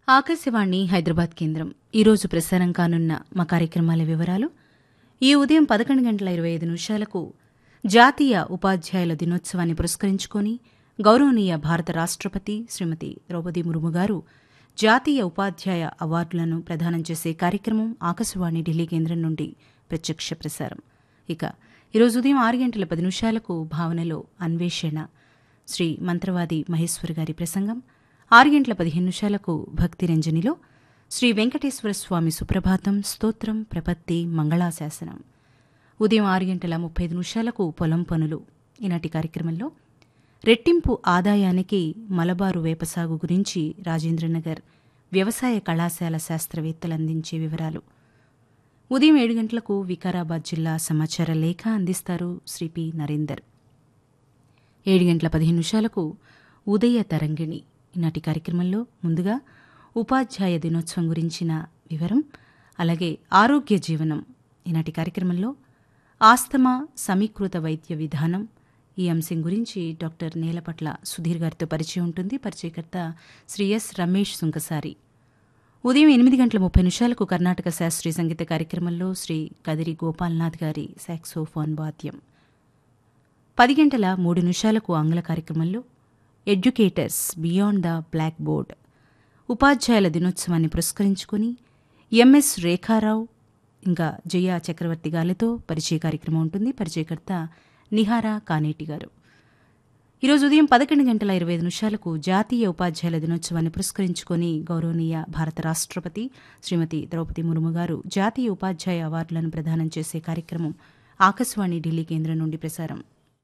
ఆకాశవాణి హైదరాబాద్ కేంద్రం ఈరోజు ప్రసారం కానున్న మా కార్యక్రమాల వివరాలు ఈ ఉదయం పదకొండు గంటల ఇరవై ఐదు నిమిషాలకు జాతీయ ఉపాధ్యాయుల దినోత్సవాన్ని పురస్కరించుకొని గౌరవనీయ భారత రాష్ట్రపతి శ్రీమతి ద్రౌపది ముర్ము గారు జాతీయ ఉపాధ్యాయ అవార్డులను ప్రదానం చేసే కార్యక్రమం ఆకాశవాణి ఢిల్లీ కేంద్రం నుండి ప్రత్యక్ష ప్రసారం ఇక ఈరోజు ఉదయం ఆరు గంటల పది నిమిషాలకు భావనలో అన్వేషణ శ్రీ మంత్రవాది మహేశ్వర్ గారి ప్రసంగం ఆరు గంటల పదిహేను నిమిషాలకు భక్తి రంజనిలో శ్రీ వెంకటేశ్వర స్వామి సుప్రభాతం స్తోత్రం ప్రపత్తి మంగళాశాసనం ఉదయం ఆరు గంటల ముప్పై ఐదు నిమిషాలకు పొలం పనులు ఈనాటి కార్యక్రమంలో రెట్టింపు ఆదాయానికి మలబారు వేపసాగు గురించి రాజేంద్రనగర్ వ్యవసాయ కళాశాల శాస్త్రవేత్తలు అందించే వివరాలు ఉదయం ఏడు గంటలకు వికారాబాద్ జిల్లా సమాచార లేఖ అందిస్తారు శ్రీ పి నరేందర్ ఏడు గంటల పదిహేను నిమిషాలకు ఉదయ తరంగిణి ఈనాటి కార్యక్రమంలో ముందుగా ఉపాధ్యాయ దినోత్సవం గురించిన వివరం అలాగే ఆరోగ్య జీవనం ఈనాటి కార్యక్రమంలో ఆస్తమా సమీకృత వైద్య విధానం ఈ అంశం గురించి డాక్టర్ నేలపట్ల సుధీర్ గారితో పరిచయం ఉంటుంది పరిచయకర్త శ్రీ ఎస్ రమేష్ సుంకసారి ఉదయం ఎనిమిది గంటల ముప్పై నిమిషాలకు కర్ణాటక శాస్త్రీయ సంగీత కార్యక్రమంలో శ్రీ కదిరి గోపాల్నాథ్ గారి సాక్సోఫోన్ వాద్యం పది గంటల మూడు నిమిషాలకు ఆంగ్ల కార్యక్రమంలో educators beyond the black board ఉపాధ్యాయుల దినోత్సవాన్ని పురస్కరించుకుని ఎంఎస్ రేఖారావు ఇంకా జయ చక్రవర్తి గారితో పరిచయ కార్యక్రమం ఉంటుంది పరిచయకర్త నిహారా కానేటి గారు ఈరోజు ఉదయం పదకొండు గంటల ఇరవై ఐదు నిమిషాలకు జాతీయ ఉపాధ్యాయుల దినోత్సవాన్ని పురస్కరించుకొని గౌరవనీయ భారత రాష్ట్రపతి శ్రీమతి ద్రౌపది ముర్ము గారు జాతీయ ఉపాధ్యాయ అవార్డులను ప్రదానం చేసే కార్యక్రమం ఆకాశవాణి ఢిల్లీ కేంద్రం నుండి ప్రసారం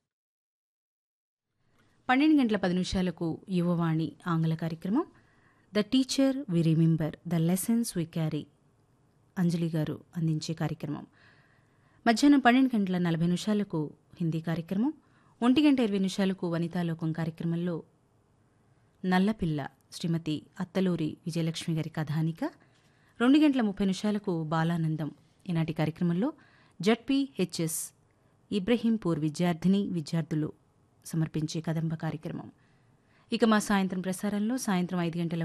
పన్నెండు గంటల పది నిమిషాలకు యువవాణి ఆంగ్ల కార్యక్రమం the teacher we remember the lessons we carry Anjali గారు అందించే కార్యక్రమం మధ్యాహ్నం పన్నెండు గంటల నలభై నిమిషాలకు హిందీ కార్యక్రమం ఒంటి గంట ఇరవై నిమిషాలకు వనితాలోకం కార్యక్రమంలో నల్లపిల్ల శ్రీమతి అత్తలూరి విజయలక్ష్మి గారి కథానిక రెండు గంటల ముప్పై నిమిషాలకు బాలానందం ఈనాటి కార్యక్రమంలో జడ్పీ హెచ్ఎస్ ఇబ్రహీంపూర్ విద్యార్థిని విద్యార్థులు సమర్పించే కదంబ కార్యక్రమం ఇక మా సాయంత్రం ప్రసారంలో సాయంత్రం ఐదు గంటల